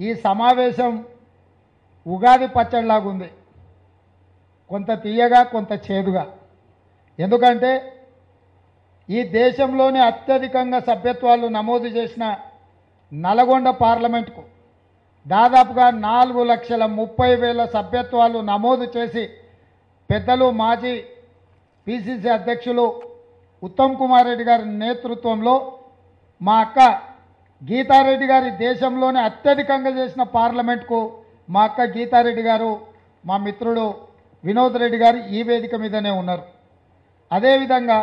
ఈ సమావేశం ఉగాది పచ్చడిలాగా ఉంది కొంత తీయగా కొంత చేదుగా ఎందుకంటే ఈ దేశంలోనే అత్యధికంగా సభ్యత్వాలు నమోదు చేసిన నల్గొండ పార్లమెంటుకు దాదాపుగా నాలుగు లక్షల ముప్పై వేల సభ్యత్వాలు నమోదు చేసి పెద్దలు మాజీ పిసిసి అధ్యక్షులు ఉత్తమ్ కుమార్ రెడ్డి గారి నేతృత్వంలో మా అక్క గీతారెడ్డి గారి దేశంలోనే అత్యధికంగా చేసిన పార్లమెంట్కు మా అక్క గీతారెడ్డి గారు మా మిత్రుడు వినోద్ రెడ్డి గారు ఈ వేదిక మీదనే ఉన్నారు అదేవిధంగా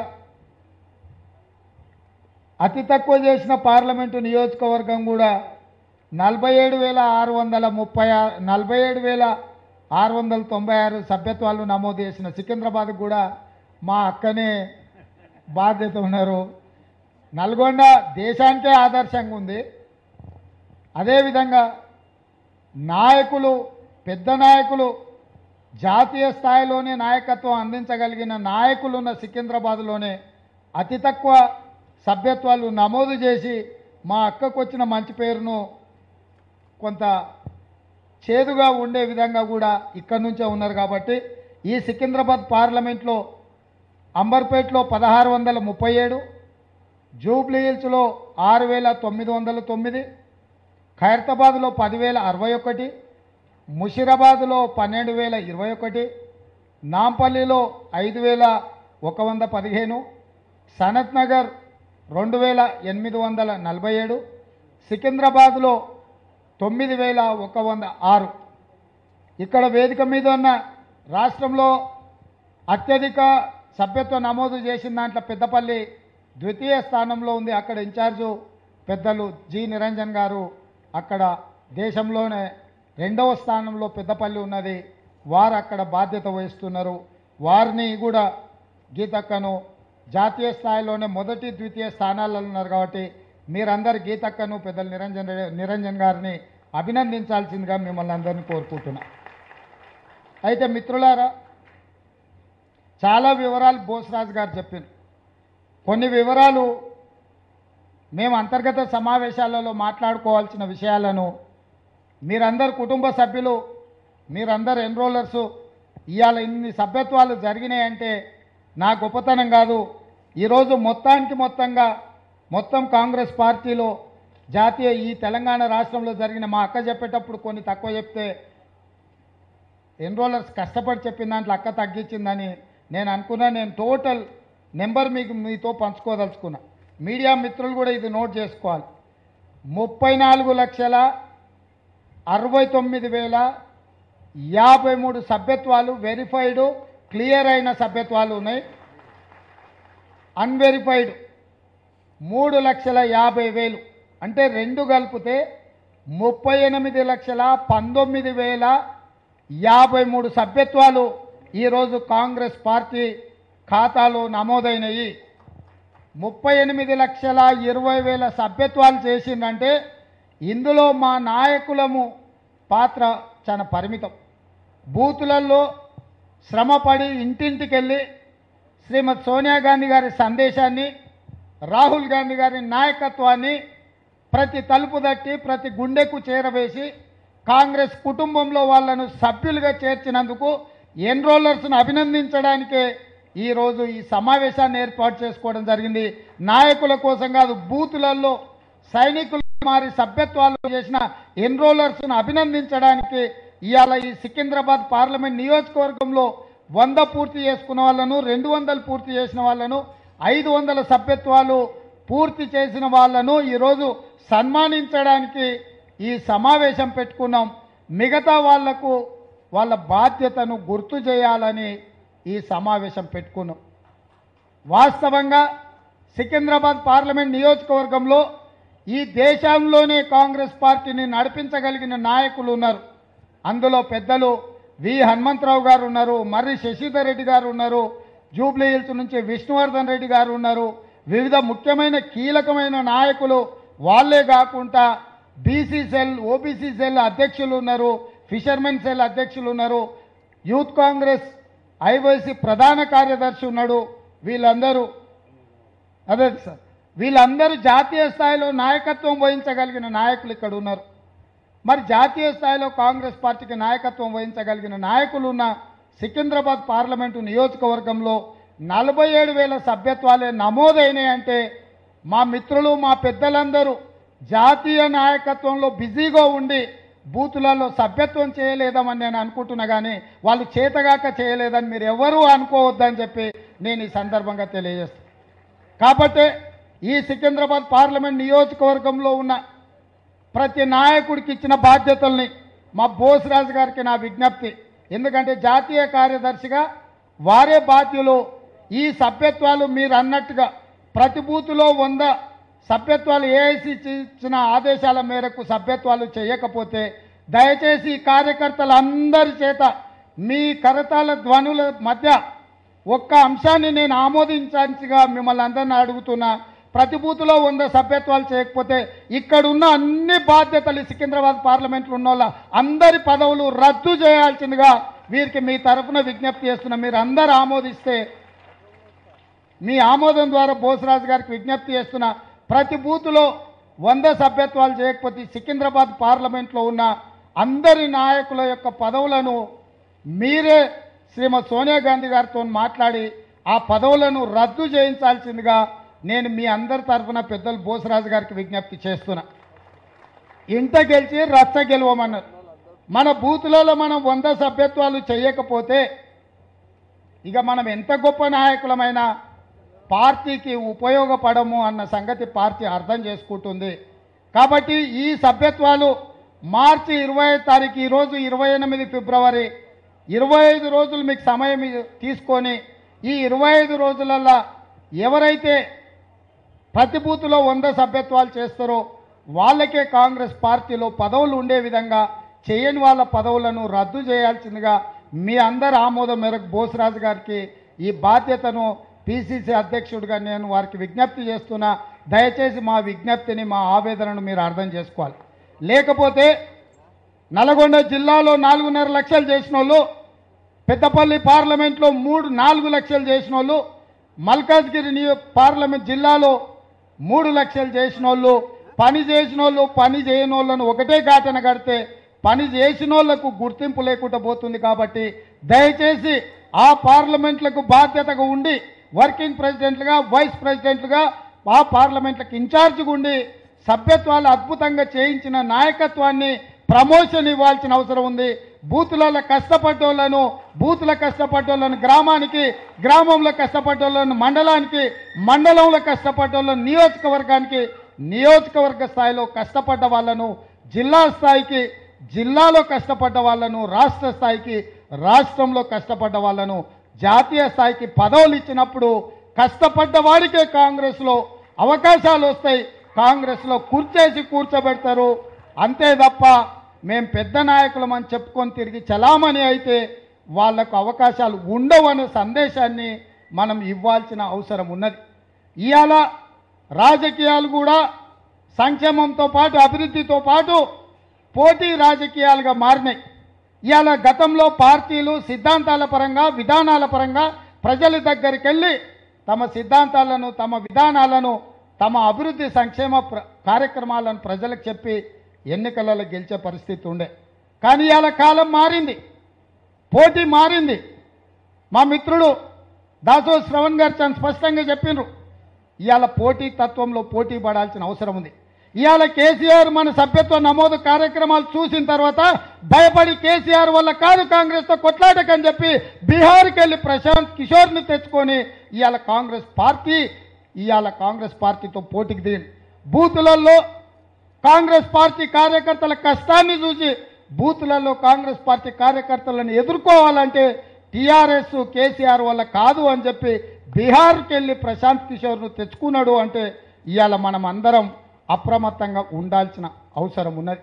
అతి తక్కువ చేసిన పార్లమెంటు నియోజకవర్గం కూడా నలభై ఏడు వేల ఆరు వందల ముప్పై ఆరు నలభై ఏడు వేల ఆరు వందల తొంభై ఆరు సభ్యత్వాలు నమోదు చేసిన సికింద్రాబాద్ కూడా మా అక్కనే బాధ్యత ఉన్నారు నల్గొండ దేశానికే ఆదర్శంగా ఉంది అదేవిధంగా నాయకులు పెద్ద నాయకులు జాతీయ స్థాయిలోనే నాయకత్వం అందించగలిగిన నాయకులున్న సికింద్రాబాద్లోనే అతి తక్కువ సభ్యత్వాలు నమోదు చేసి మా అక్కకు వచ్చిన మంచి పేరును కొంత చేదుగా ఉండే విధంగా కూడా ఇక్కడి నుంచే ఉన్నారు కాబట్టి ఈ సికింద్రాబాద్ పార్లమెంట్లో అంబర్పేట్లో పదహారు వందల ముప్పై ఏడు జూబ్లీ హిల్స్లో ఆరు వేల తొమ్మిది వందల తొమ్మిది ఖైరతాబాద్లో పదివేల అరవై ఒకటి ముషిరాబాద్లో పన్నెండు వేల ఇరవై ఒకటి నాంపల్లిలో ఐదు వేల ఒక వంద పదిహేను సనత్ నగర్ రెండు వేల ఎనిమిది వందల నలభై ఏడు సికింద్రాబాద్లో తొమ్మిది వేల ఒక వంద ఆరు ఇక్కడ వేదిక మీద ఉన్న రాష్ట్రంలో అత్యధిక సభ్యత్వ నమోదు చేసిన దాంట్లో పెద్దపల్లి ద్వితీయ స్థానంలో ఉంది అక్కడ ఇన్ఛార్జు పెద్దలు జి నిరంజన్ గారు అక్కడ దేశంలోనే రెండవ స్థానంలో పెద్దపల్లి ఉన్నది వారు అక్కడ బాధ్యత వహిస్తున్నారు వారిని కూడా గీతక్కను జాతీయ స్థాయిలోనే మొదటి ద్వితీయ స్థానాలలో ఉన్నారు కాబట్టి మీరందరు గీతక్కను పెద్దలు నిరంజన్ రెడ్డి నిరంజన్ గారిని అభినందించాల్సిందిగా మిమ్మల్ని అందరినీ కోరుకుంటున్నా అయితే మిత్రులారా చాలా వివరాలు బోసరాజు గారు చెప్పారు కొన్ని వివరాలు మేము అంతర్గత సమావేశాలలో మాట్లాడుకోవాల్సిన విషయాలను మీరందరు కుటుంబ సభ్యులు మీరందరు ఎన్రోలర్సు ఇవాళ ఇన్ని సభ్యత్వాలు జరిగినాయంటే నా గొప్పతనం కాదు ఈరోజు మొత్తానికి మొత్తంగా మొత్తం కాంగ్రెస్ పార్టీలో జాతీయ ఈ తెలంగాణ రాష్ట్రంలో జరిగిన మా అక్క చెప్పేటప్పుడు కొన్ని తక్కువ చెప్తే ఎన్రోలర్స్ కష్టపడి చెప్పిన దాంట్లో అక్క తగ్గించిందని నేను అనుకున్నా నేను టోటల్ నెంబర్ మీకు మీతో పంచుకోదలుచుకున్నా మీడియా మిత్రులు కూడా ఇది నోట్ చేసుకోవాలి ముప్పై నాలుగు లక్షల అరవై తొమ్మిది వేల యాభై మూడు సభ్యత్వాలు వెరిఫైడ్ క్లియర్ అయిన సభ్యత్వాలు ఉన్నాయి అన్వెరిఫైడ్ మూడు లక్షల యాభై వేలు అంటే రెండు కలిపితే ముప్పై ఎనిమిది లక్షల పంతొమ్మిది వేల యాభై మూడు సభ్యత్వాలు ఈరోజు కాంగ్రెస్ పార్టీ ఖాతాలో నమోదైనవి ముప్పై ఎనిమిది లక్షల ఇరవై వేల సభ్యత్వాలు చేసిందంటే ఇందులో మా నాయకులము పాత్ర చాలా పరిమితం బూతులలో శ్రమపడి ఇంటింటికి వెళ్ళి శ్రీమతి సోనియా గాంధీ గారి సందేశాన్ని రాహుల్ గాంధీ గారి నాయకత్వాన్ని ప్రతి తలుపు తట్టి ప్రతి గుండెకు చేరవేసి కాంగ్రెస్ కుటుంబంలో వాళ్ళను సభ్యులుగా చేర్చినందుకు ఎన్రోలర్స్ను అభినందించడానికే ఈరోజు ఈ సమావేశాన్ని ఏర్పాటు చేసుకోవడం జరిగింది నాయకుల కోసం కాదు బూతులలో సైనికులు మారి సభ్యత్వాలు చేసిన ఎన్రోలర్స్ను అభినందించడానికి ఇవాళ ఈ సికింద్రాబాద్ పార్లమెంట్ నియోజకవర్గంలో వంద పూర్తి చేసుకున్న వాళ్ళను రెండు వందలు పూర్తి చేసిన వాళ్ళను ఐదు వందల సభ్యత్వాలు పూర్తి చేసిన వాళ్ళను ఈరోజు సన్మానించడానికి ఈ సమావేశం పెట్టుకున్నాం మిగతా వాళ్లకు వాళ్ళ బాధ్యతను గుర్తు చేయాలని ఈ సమావేశం పెట్టుకున్నాం వాస్తవంగా సికింద్రాబాద్ పార్లమెంట్ నియోజకవర్గంలో ఈ దేశంలోనే కాంగ్రెస్ పార్టీని నడిపించగలిగిన నాయకులు ఉన్నారు అందులో పెద్దలు వి హనుమంతరావు గారు ఉన్నారు మర్రి శశిధర్ రెడ్డి గారు ఉన్నారు జూబ్లీ హిల్స్ నుంచి విష్ణువర్ధన్ రెడ్డి గారు ఉన్నారు వివిధ ముఖ్యమైన కీలకమైన నాయకులు వాళ్ళే కాకుండా బీసీ సెల్ ఓబీసీ సెల్ అధ్యక్షులు ఉన్నారు ఫిషర్మెన్ సెల్ అధ్యక్షులు ఉన్నారు యూత్ కాంగ్రెస్ ఐవైసీ ప్రధాన కార్యదర్శి ఉన్నాడు వీళ్ళందరూ అదే సార్ వీళ్ళందరూ జాతీయ స్థాయిలో నాయకత్వం వహించగలిగిన నాయకులు ఇక్కడ ఉన్నారు మరి జాతీయ స్థాయిలో కాంగ్రెస్ పార్టీకి నాయకత్వం వహించగలిగిన నాయకులు ఉన్న సికింద్రాబాద్ పార్లమెంటు నియోజకవర్గంలో నలభై ఏడు వేల సభ్యత్వాలే నమోదైనాయి అంటే మా మిత్రులు మా పెద్దలందరూ జాతీయ నాయకత్వంలో బిజీగా ఉండి బూతులలో సభ్యత్వం చేయలేదమని నేను అనుకుంటున్నా కానీ వాళ్ళు చేతగాక చేయలేదని మీరు ఎవరూ అనుకోవద్దని చెప్పి నేను ఈ సందర్భంగా తెలియజేస్తాను కాబట్టి ఈ సికింద్రాబాద్ పార్లమెంట్ నియోజకవర్గంలో ఉన్న ప్రతి నాయకుడికి ఇచ్చిన బాధ్యతల్ని మా బోసరాజు గారికి నా విజ్ఞప్తి ఎందుకంటే జాతీయ కార్యదర్శిగా వారే బాధ్యులు ఈ సభ్యత్వాలు మీరు అన్నట్టుగా ప్రతి బూతులో వంద సభ్యత్వాలు ఏఐసి ఇచ్చిన ఆదేశాల మేరకు సభ్యత్వాలు చేయకపోతే దయచేసి ఈ కార్యకర్తలందరి చేత మీ కరతాల ధ్వనుల మధ్య ఒక్క అంశాన్ని నేను ఆమోదించాల్సిగా మిమ్మల్ని అందరిని అడుగుతున్నా ప్రతి బూత్లో వంద సభ్యత్వాలు చేయకపోతే ఇక్కడున్న అన్ని బాధ్యతలు ఈ సికింద్రాబాద్ పార్లమెంట్లో ఉన్న వాళ్ళ అందరి పదవులు రద్దు చేయాల్సిందిగా వీరికి మీ తరఫున విజ్ఞప్తి చేస్తున్నా మీరు అందరు ఆమోదిస్తే మీ ఆమోదం ద్వారా బోసరాజు గారికి విజ్ఞప్తి చేస్తున్న ప్రతి బూతులో వంద సభ్యత్వాలు చేయకపోతే సికింద్రాబాద్ పార్లమెంట్లో ఉన్న అందరి నాయకుల యొక్క పదవులను మీరే శ్రీమతి సోనియా గాంధీ గారితో మాట్లాడి ఆ పదవులను రద్దు చేయించాల్సిందిగా నేను మీ అందరి తరఫున పెద్దలు బోసరాజు గారికి విజ్ఞప్తి చేస్తున్నా ఇంట గెలిచి రచ్చ గెలవమన్నారు మన బూతులలో మనం వంద సభ్యత్వాలు చేయకపోతే ఇక మనం ఎంత గొప్ప నాయకులమైనా పార్టీకి ఉపయోగపడము అన్న సంగతి పార్టీ అర్థం చేసుకుంటుంది కాబట్టి ఈ సభ్యత్వాలు మార్చి ఇరవై తారీఖు ఈరోజు ఇరవై ఎనిమిది ఫిబ్రవరి ఇరవై ఐదు రోజులు మీకు సమయం ఇ- తీసుకొని ఈ ఇరవై ఐదు రోజులల్లో ఎవరైతే ప్రతి బూత్లో వంద సభ్యత్వాలు చేస్తారో వాళ్ళకే కాంగ్రెస్ పార్టీలో పదవులు ఉండే విధంగా చేయని వాళ్ళ పదవులను రద్దు చేయాల్సిందిగా మీ అందరి ఆమోదం మేరకు బోసరాజు గారికి ఈ బాధ్యతను పిసిసి అధ్యక్షుడిగా నేను వారికి విజ్ఞప్తి చేస్తున్నా దయచేసి మా విజ్ఞప్తిని మా ఆవేదనను మీరు అర్థం చేసుకోవాలి లేకపోతే నల్గొండ జిల్లాలో నాలుగున్నర లక్షలు చేసిన వాళ్ళు పెద్దపల్లి పార్లమెంట్లో మూడు నాలుగు లక్షలు చేసిన వాళ్ళు మల్కాజ్గిరి నియో పార్లమెంట్ జిల్లాలో మూడు లక్షలు చేసిన వాళ్ళు పని చేసిన వాళ్ళు పని చేయని వాళ్ళను ఒకటే ఘాటన కడితే పని చేసిన వాళ్ళకు గుర్తింపు లేకుండా పోతుంది కాబట్టి దయచేసి ఆ పార్లమెంట్లకు బాధ్యతగా ఉండి వర్కింగ్ ప్రెసిడెంట్లుగా వైస్ ప్రెసిడెంట్లుగా ఆ పార్లమెంట్లకు ఇన్ఛార్జిగా ఉండి సభ్యత్వాలు అద్భుతంగా చేయించిన నాయకత్వాన్ని ప్రమోషన్ ఇవ్వాల్సిన అవసరం ఉంది బూతులలో కష్టపడ్డోళ్లను బూతుల కష్టపడ్డోళ్లను గ్రామానికి గ్రామంలో కష్టపడ్డోళ్లను మండలానికి మండలంలో కష్టపడ్డోళ్లను నియోజకవర్గానికి నియోజకవర్గ స్థాయిలో కష్టపడ్డ వాళ్ళను జిల్లా స్థాయికి జిల్లాలో కష్టపడ్డ వాళ్ళను రాష్ట్ర స్థాయికి రాష్ట్రంలో కష్టపడ్డ వాళ్ళను జాతీయ స్థాయికి పదవులు ఇచ్చినప్పుడు కష్టపడ్డ వాడికే కాంగ్రెస్లో అవకాశాలు వస్తాయి కాంగ్రెస్లో కూర్చేసి కూర్చోబెడతారు అంతే తప్ప మేం పెద్ద నాయకులం అని చెప్పుకొని తిరిగి చలామణి అయితే వాళ్లకు అవకాశాలు ఉండవనే సందేశాన్ని మనం ఇవ్వాల్సిన అవసరం ఉన్నది ఇవాళ రాజకీయాలు కూడా సంక్షేమంతో పాటు అభివృద్ధితో పాటు పోటీ రాజకీయాలుగా మారినాయి ఇవాళ గతంలో పార్టీలు సిద్ధాంతాల పరంగా విధానాల పరంగా ప్రజల దగ్గరికి వెళ్ళి తమ సిద్ధాంతాలను తమ విధానాలను తమ అభివృద్ధి సంక్షేమ ప్ర- కార్యక్రమాలను ప్రజలకు చెప్పి ఎన్నికలలో గెలిచే పరిస్థితి ఉండే కానీ ఇవాళ కాలం మారింది పోటీ మారింది మా మిత్రుడు దాసో శ్రవణ్ గారు చాలా స్పష్టంగా చెప్పిండ్రు ఇవాళ పోటీ తత్వంలో పోటీ పడాల్సిన అవసరం ఉంది ఇవాళ కేసీఆర్ మన సభ్యత్వ నమోదు కార్యక్రమాలు చూసిన తర్వాత భయపడి కేసీఆర్ వల్ల కాదు కాంగ్రెస్తో కొట్లాడకని చెప్పి బీహార్కి వెళ్ళి ప్రశాంత్ కిషోర్ని తెచ్చుకొని ఇవాళ కాంగ్రెస్ పార్టీ ఇవాళ కాంగ్రెస్ పార్టీతో పోటీకి దిగింది బూతులలో కాంగ్రెస్ పార్టీ కార్యకర్తల కష్టాన్ని చూసి బూతులలో కాంగ్రెస్ పార్టీ కార్యకర్తలను ఎదుర్కోవాలంటే టీఆర్ఎస్ కేసీఆర్ వల్ల కాదు అని చెప్పి బీహార్కి వెళ్ళి ప్రశాంత్ కిషోర్ను తెచ్చుకున్నాడు అంటే ఇవాళ మనం అందరం అప్రమత్తంగా ఉండాల్సిన అవసరం ఉన్నది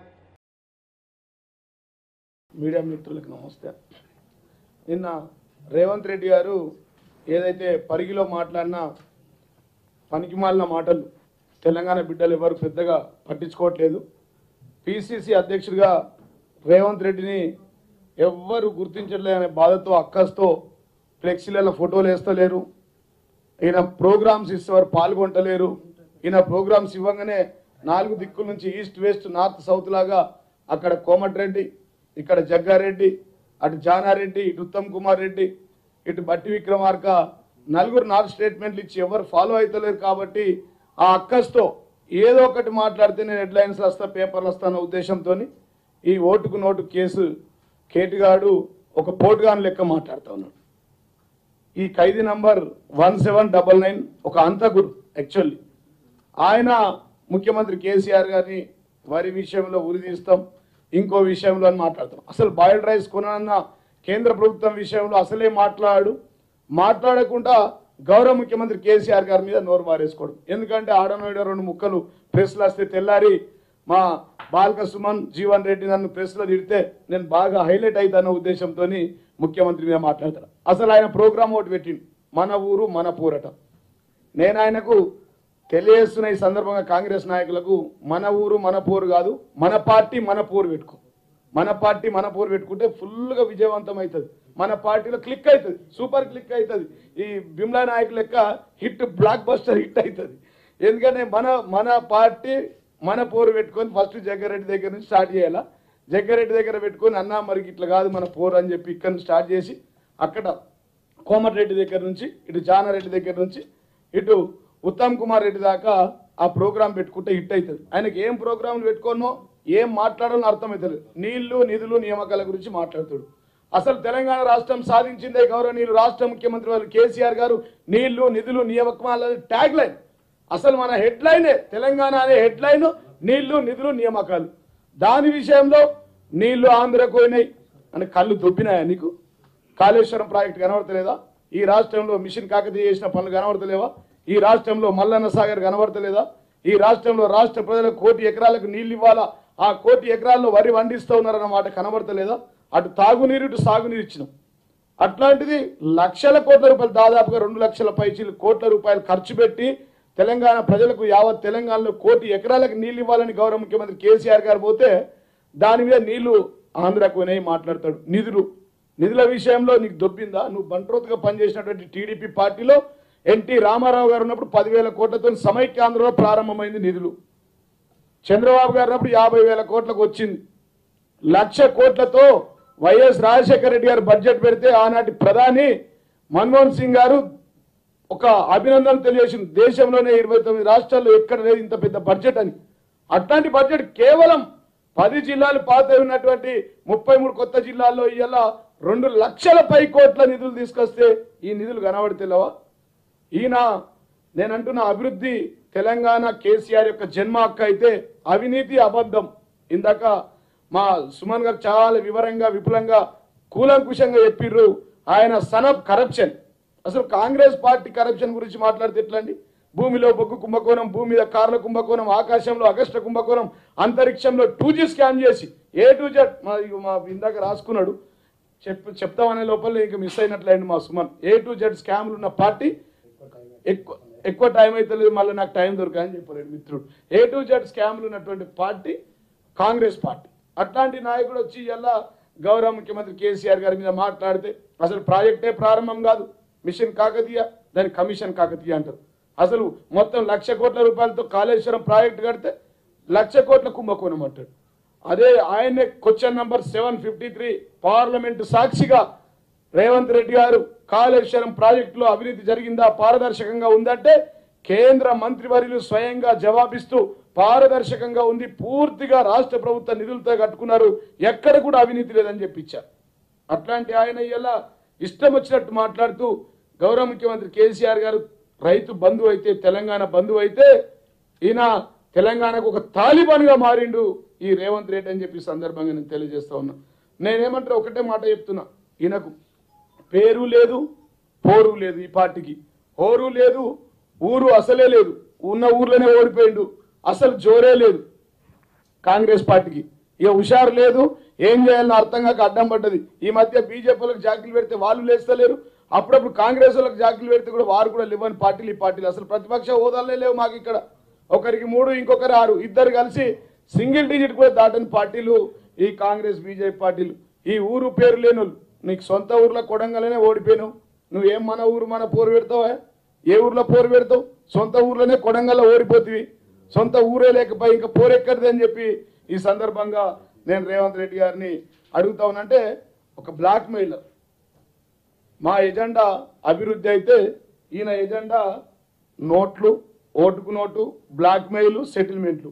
మీడియా మిత్రులకు నమస్తే నిన్న రేవంత్ రెడ్డి గారు ఏదైతే పరిగిలో మాట్లాడిన పనికిమాలిన మాటలు తెలంగాణ బిడ్డలు ఎవరు పెద్దగా పట్టించుకోవట్లేదు పిసిసి అధ్యక్షుడిగా రేవంత్ రెడ్డిని ఎవ్వరు గుర్తించట్లేదనే బాధతో అక్కస్తో ఫ్లెక్సీలలో ఫోటోలు వేస్తలేరు ఈయన ప్రోగ్రామ్స్ ఇస్తేవారు పాల్గొంటలేరు ఈయన ప్రోగ్రామ్స్ ఇవ్వగానే నాలుగు దిక్కుల నుంచి ఈస్ట్ వెస్ట్ నార్త్ సౌత్ లాగా అక్కడ కోమటిరెడ్డి ఇక్కడ జగ్గారెడ్డి అటు జానారెడ్డి ఇటు ఉత్తమ్ కుమార్ రెడ్డి ఇటు బట్టి విక్రమార్క నలుగురు నాలుగు స్టేట్మెంట్లు ఇచ్చి ఎవరు ఫాలో అవుతలేరు కాబట్టి ఆ అక్కస్తో ఏదో ఒకటి మాట్లాడితే నేను హెడ్లైన్స్ వస్తా పేపర్లు వస్తాన ఉద్దేశంతో ఈ ఓటుకు నోటు కేసు కేటుగాడు ఒక పోటుగాని లెక్క మాట్లాడుతూ ఉన్నాడు ఈ ఖైదీ number one seven double nine ఒక అంతకుడు యాక్చువల్లీ ఆయన ముఖ్యమంత్రి కేసీఆర్ గారిని వరి విషయంలో ఉరి తీస్తాం ఇంకో విషయంలో అని మాట్లాడతాం అసలు బాయిల్డ్ రైస్ కొనన్న కేంద్ర ప్రభుత్వం విషయంలో అసలే మాట్లాడు మాట్లాడకుండా గౌరవ ముఖ్యమంత్రి కేసీఆర్ గారి మీద నోరు మారేసుకోవడం ఎందుకంటే ఆడనోడ రెండు ముక్కలు ప్రెస్లు వస్తే తెల్లారి మా బాలక సుమన్ జీవన్ రెడ్డి నన్ను ప్రెస్లో తిడితే నేను బాగా హైలైట్ అవుతాన ఉద్దేశంతో ముఖ్యమంత్రి మీద మాట్లాడతాను అసలు ఆయన ప్రోగ్రామ్ ఒకటి పెట్టిండు మన ఊరు మన పోరాటం నేను ఆయనకు తెలియజేస్తున్న ఈ సందర్భంగా కాంగ్రెస్ నాయకులకు మన ఊరు మన పోరు కాదు మన పార్టీ మన పోరు పెట్టుకో మన పార్టీ మన పోరు పెట్టుకుంటే ఫుల్గా విజయవంతం అవుతుంది మన పార్టీలో క్లిక్ అవుతుంది సూపర్ క్లిక్ అవుతుంది ఈ బిమ్లా నాయక్ లెక్క హిట్ బ్లాక్ బస్టర్ హిట్ అవుతుంది ఎందుకంటే మన మన పార్టీ మన పోరు పెట్టుకొని ఫస్ట్ జగ్గారెడ్డి దగ్గర నుంచి స్టార్ట్ చేయాలా జగ్గారెడ్డి దగ్గర పెట్టుకొని అన్నా మరి ఇట్లా కాదు మన పోరు అని చెప్పి ఇక్కడ నుంచి స్టార్ట్ చేసి అక్కడ కోమటిరెడ్డి దగ్గర నుంచి ఇటు జానారెడ్డి దగ్గర నుంచి ఇటు ఉత్తమ్ కుమార్ రెడ్డి దాకా ఆ ప్రోగ్రాం పెట్టుకుంటే హిట్ అవుతుంది ఆయనకి ఏం ప్రోగ్రాంలు పెట్టుకోనో ఏం మాట్లాడాలో అర్థమవుతుంది నీళ్లు నిధులు నియామకాల గురించి మాట్లాడుతాడు అసలు తెలంగాణ రాష్ట్రం సాధించిందే గౌరవనీయులు రాష్ట్ర ముఖ్యమంత్రి వారు కేసీఆర్ గారు నీళ్లు నిధులు నియామకాల ట్యాగ్ లైన్ అసలు మన హెడ్ లైనే తెలంగాణ అనే హెడ్ లైన్ నీళ్లు నిధులు నియామకాలు దాని విషయంలో నీళ్లు ఆంధ్రకు పోయినాయి అని కళ్ళు దొబ్బినాయా నీకు కాళేశ్వరం ప్రాజెక్ట్ కనబడతలేదా ఈ రాష్ట్రంలో మిషన్ కాకతీయ చేసిన పనులు కనబడతలేవా ఈ రాష్ట్రంలో మల్లన్న సాగర్ కనబడతలేదా ఈ రాష్ట్రంలో రాష్ట్ర ప్రజలకు కోటి ఎకరాలకు నీళ్లు ఇవ్వాలా ఆ కోటి ఎకరాల్లో వరి వండిస్తూ ఉన్నారన్న మాట కనబడతలేదా అటు తాగునీరు ఇటు సాగునీరు ఇచ్చినాం అట్లాంటిది లక్షల కోట్ల రూపాయలు దాదాపుగా రెండు లక్షల పైచీలు కోట్ల రూపాయలు ఖర్చు పెట్టి తెలంగాణ ప్రజలకు యావత్ తెలంగాణలో కోటి ఎకరాలకు నీళ్లు ఇవ్వాలని గౌరవ ముఖ్యమంత్రి కేసీఆర్ గారు పోతే దాని మీద నీళ్లు ఆంధ్రకు పోయినాయి మాట్లాడతాడు నిధులు నిధుల విషయంలో నీకు దొబ్బిందా నువ్వు బంట్రోత్గా పనిచేసినటువంటి టీడీపీ పార్టీలో ఎన్టీ రామారావు గారు ఉన్నప్పుడు పదివేల కోట్లతో సమైక్యాంధ్రలో ప్రారంభమైంది నిధులు చంద్రబాబు గారు ఉన్నప్పుడు యాభై వేల కోట్లకు వచ్చింది లక్ష కోట్లతో వైఎస్ రాజశేఖర రెడ్డి గారు బడ్జెట్ పెడితే ఆనాటి ప్రధాని మన్మోహన్ సింగ్ గారు ఒక అభినందన తెలియజేసింది దేశంలోనే ఇరవై తొమ్మిది రాష్ట్రాల్లో ఎక్కడ లేదు ఇంత పెద్ద బడ్జెట్ అని అట్లాంటి బడ్జెట్ కేవలం పది జిల్లాలు పాత ఉన్నటువంటి ముప్పై మూడు కొత్త జిల్లాల్లో ఇవాళ రెండు లక్షల పై కోట్ల నిధులు తీసుకొస్తే ఈ నిధులు కనబడితేలేవా ఈయన నేను అంటున్న అభివృద్ధి తెలంగాణ కేసీఆర్ యొక్క జన్మ హక్కు అయితే అవినీతి అబద్ధం ఇందాక మా సుమన్ గారు చాలా వివరంగా విపులంగా కూలంకుషంగా చెప్పిర్రు ఆయన సన్ ఆఫ్ కరప్షన్ అసలు కాంగ్రెస్ పార్టీ కరప్షన్ గురించి మాట్లాడితే ఎట్లండి భూమిలో బొగ్గు కుంభకోణం భూమి మీద కార్ల కుంభకోణం ఆకాశంలో అగస్ట కుంభకోణం అంతరిక్షంలో టూ జీ స్కామ్ చేసి ఏ టు జెడ్ మా ఇగో మా ఇందాక రాసుకున్నాడు చెప్ చెప్తామనే లోపల ఇంక మిస్ అయినట్లయింది మా సుమన్ ఏ టు జెడ్ స్కామ్లు ఉన్న పార్టీ ఎక్కువ ఎక్కువ టైం అయితే లేదు మళ్ళీ నాకు టైం దొరకని చెప్పలేడు మిత్రుడు ఏ టు జెడ్ స్కామ్లు ఉన్నటువంటి పార్టీ కాంగ్రెస్ పార్టీ అట్లాంటి నాయకుడు వచ్చి ఇలా గౌరవ ముఖ్యమంత్రి కేసీఆర్ గారి మీద మాట్లాడితే అసలు ప్రాజెక్టే ప్రారంభం కాదు మిషన్ కాకతీయ దాని కమిషన్ కాకతీయ అంటారు అసలు మొత్తం లక్ష కోట్ల రూపాయలతో కాళేశ్వరం ప్రాజెక్ట్ కడితే లక్ష కోట్ల కుంభకోణం అంటాడు అదే ఆయనే question number seven fifty three parliament సాక్షిగా రేవంత్ రెడ్డి గారు కాళేశ్వరం ప్రాజెక్టులో అవినీతి జరిగిందా పారదర్శకంగా ఉందంటే కేంద్ర మంత్రివర్యులు స్వయంగా జవాబిస్తూ పారదర్శకంగా ఉంది పూర్తిగా రాష్ట్ర ప్రభుత్వ నిధులతో కట్టుకున్నారు ఎక్కడ కూడా అవినీతి లేదని చెప్పించారు అట్లాంటి ఆయన ఇలా ఇష్టం వచ్చినట్టు మాట్లాడుతూ గౌరవ ముఖ్యమంత్రి కేసీఆర్ గారు రైతు బంధువు అయితే తెలంగాణ బంధువు అయితే ఈయన తెలంగాణకు ఒక తాలిబాన్గా మారిండు ఈ రేవంత్ రెడ్డి అని చెప్పి ఈ సందర్భంగా నేను తెలియజేస్తా ఉన్నా నేనేమంటారు ఒకటే మాట చెప్తున్నా ఈయనకు పేరు లేదు పోరు లేదు ఈ పార్టీకి హోరు లేదు ఊరు అసలే లేదు ఉన్న ఊర్లోనే ఓడిపోయిండు అసలు జోరే లేదు కాంగ్రెస్ పార్టీకి ఇక హుషారు లేదు ఏం చేయాలని అర్థం కాక అడ్డం పడ్డది ఈ మధ్య బీజేపీలకు జాకీలు పెడితే వాళ్ళు లేస్తలేరు అప్పుడప్పుడు కాంగ్రెస్ వాళ్ళకి జాకీలు పెడితే కూడా వారు కూడా లేవని పార్టీలు ఈ పార్టీలు అసలు ప్రతిపక్ష హోదాలే లేవు మాకు ఇక్కడ ఒకరికి మూడు ఇంకొకరు ఆరు ఇద్దరు కలిసి సింగిల్ డిజిట్ కూడా దాటని పార్టీలు ఈ కాంగ్రెస్ బీజేపీ పార్టీలు ఈ ఊరు పేరు లేని వాళ్ళు. నీకు సొంత ఊర్లో కొడంగలనే ఓడిపోయినావు నువ్వేం మన ఊరు మన పోరు పెడతావా ఏ ఊర్లో పోరు పెడతావు సొంత ఊర్లోనే కొడంగల్లో ఓడిపోతివి సొంత ఊరే లేకపోయి ఇంకా పోరెక్కడిది అని చెప్పి ఈ సందర్భంగా నేను రేవంత్ రెడ్డి గారిని అడుగుతా ఉన్నానంటే ఒక బ్లాక్ మెయిలర్ మా ఎజెండా అభివృద్ధి అయితే ఈయన ఎజెండా నోట్లు ఓటుకు నోటు బ్లాక్ మెయిల్ సెటిల్మెంట్లు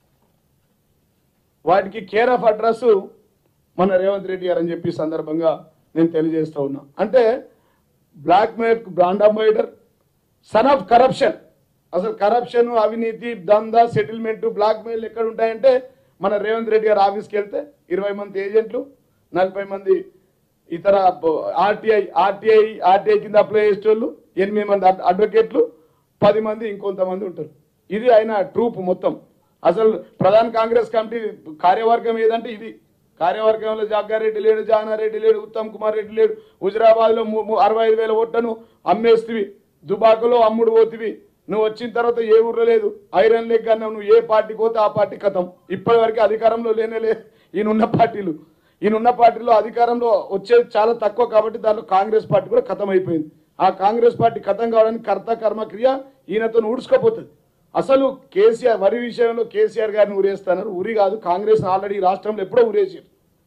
వాటికి కేర్ ఆఫ్ అడ్రస్ మన రేవంత్ రెడ్డి గారు అని చెప్పి ఈ సందర్భంగా నేను తెలియజేస్తా ఉన్నా అంటే blackmail brand ambassador son of corruption అసలు కరప్షన్ అవినీతి దందా సెటిల్మెంట్ బ్లాక్ మెయిల్ ఎక్కడ ఉంటాయంటే మన రేవంత్ రెడ్డి గారు ఆఫీస్కి వెళ్తే ఇరవై మంది ఏజెంట్లు నలభై మంది ఇతర ఆర్టీఐ ఆర్టీఐ ఆర్టీఐ కింద అప్లై చేసేటోళ్ళు ఎనిమిది మంది అడ్- అడ్వకేట్లు పది మంది ఇంకొంతమంది ఉంటారు ఇది ఆయన ట్రూప్ మొత్తం అసలు ప్రధాన కాంగ్రెస్ కమిటీ కార్యవర్గం ఏదంటే ఇది కార్యవర్గంలో జగ్గారెడ్డి లేడు జానారెడ్డి లేడు ఉత్తమ్ కుమార్ రెడ్డి లేడు హుజరాబాద్ లో అరవై ఐదు వేల ఓట్లను అమ్మేస్తివి దుబాకులో అమ్ముడు పోతివి నువ్వు వచ్చిన తర్వాత ఏ ఊర్లో లేదు ఐరన్ లెగ్ అన్నావు నువ్వు ఏ పార్టీకి పోతే ఆ పార్టీ కథం ఇప్పటి వరకు అధికారంలో లేనే లే ఈయనున్న పార్టీలు ఈయనున్న పార్టీలో అధికారంలో వచ్చేది చాలా తక్కువ కాబట్టి దాంట్లో కాంగ్రెస్ పార్టీ కూడా కథం అయిపోయింది ఆ కాంగ్రెస్ పార్టీ కథం కావడానికి కర్త కర్మ క్రియ ఈయనతో ఊడ్చుకోపోతుంది అసలు కేసీఆర్ వరి విషయంలో కేసీఆర్ గారిని ఊరేస్తున్నారు ఊరి కాదు కాంగ్రెస్ ఆల్రెడీ ఈ రాష్ట్రంలో ఎప్పుడో ఊరేసారు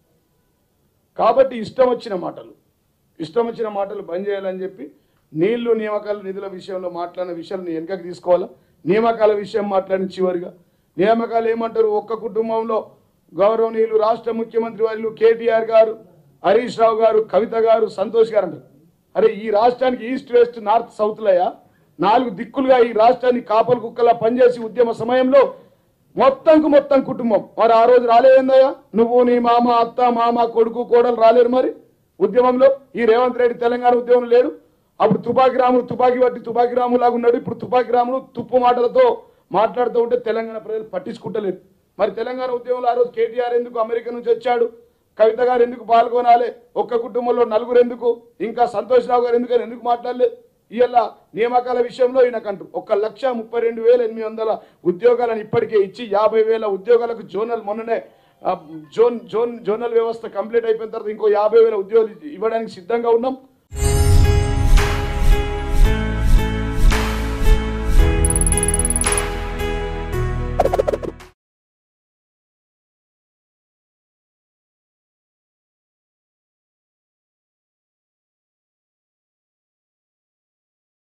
కాబట్టి ఇష్టం వచ్చిన మాటలు ఇష్టం వచ్చిన మాటలు బంద్ చేయాలని చెప్పి నీళ్లు నియామకాలు నిధుల విషయంలో మాట్లాడిన విషయాలను వెనకకి తీసుకోవాలా నియామకాల విషయం మాట్లాడిన చివరిగా నియామకాలు ఏమంటారు ఒక్క కుటుంబంలో గౌరవనీయులు రాష్ట్ర ముఖ్యమంత్రి వారిలు కేటీఆర్ గారు హరీష్ రావు గారు కవిత గారు సంతోష్ గారు అంటారు అరే ఈ రాష్ట్రానికి ఈస్ట్ వెస్ట్ నార్త్ సౌత్లయా నాలుగు దిక్కులుగా ఈ రాష్ట్రాన్ని కాపలు కుక్కలా పనిచేసి ఉద్యమ సమయంలో మొత్తంకు మొత్తం కుటుంబం మరి ఆ రోజు రాలేదన్నయ్యా నువ్వు నీ మామ అత్త మామ కొడుకు కోడలు రాలేరు మరి ఉద్యమంలో ఈ రేవంత్ రెడ్డి తెలంగాణ ఉద్యమం లేడు అప్పుడు తుపాకి రాములు తుపాకి పట్టి తుపాకి రాములు లాగా ఉన్నాడు ఇప్పుడు తుపాకి రాములు తుప్పు మాటలతో మాట్లాడుతూ ఉంటే తెలంగాణ ప్రజలు పట్టించుకుంటలేదు మరి తెలంగాణ ఉద్యమంలో ఆ రోజు కేటీఆర్ ఎందుకు అమెరికా నుంచి వచ్చాడు కవిత గారు ఎందుకు పాల్గొనాలి ఒక్క కుటుంబంలో నలుగురు ఎందుకు ఇంకా సంతోష్ రావు గారు ఎందుకు ఎందుకు మాట్లాడలేదు ఇవాళ నియామకాల విషయంలో ఈయనకంటారు ఒక లక్ష ముప్పై రెండు వేల ఎనిమిది వందల ఉద్యోగాలను ఇప్పటికే ఇచ్చి యాభై వేల ఉద్యోగాలకు జోనల్ మొన్ననే ఆ, జోన్ జోన్ జోనల్ వ్యవస్థ కంప్లీట్ అయిపోయిన తర్వాత ఇంకో యాభై వేల ఉద్యోగాలు ఇవ్వడానికి సిద్ధంగా ఉన్నాం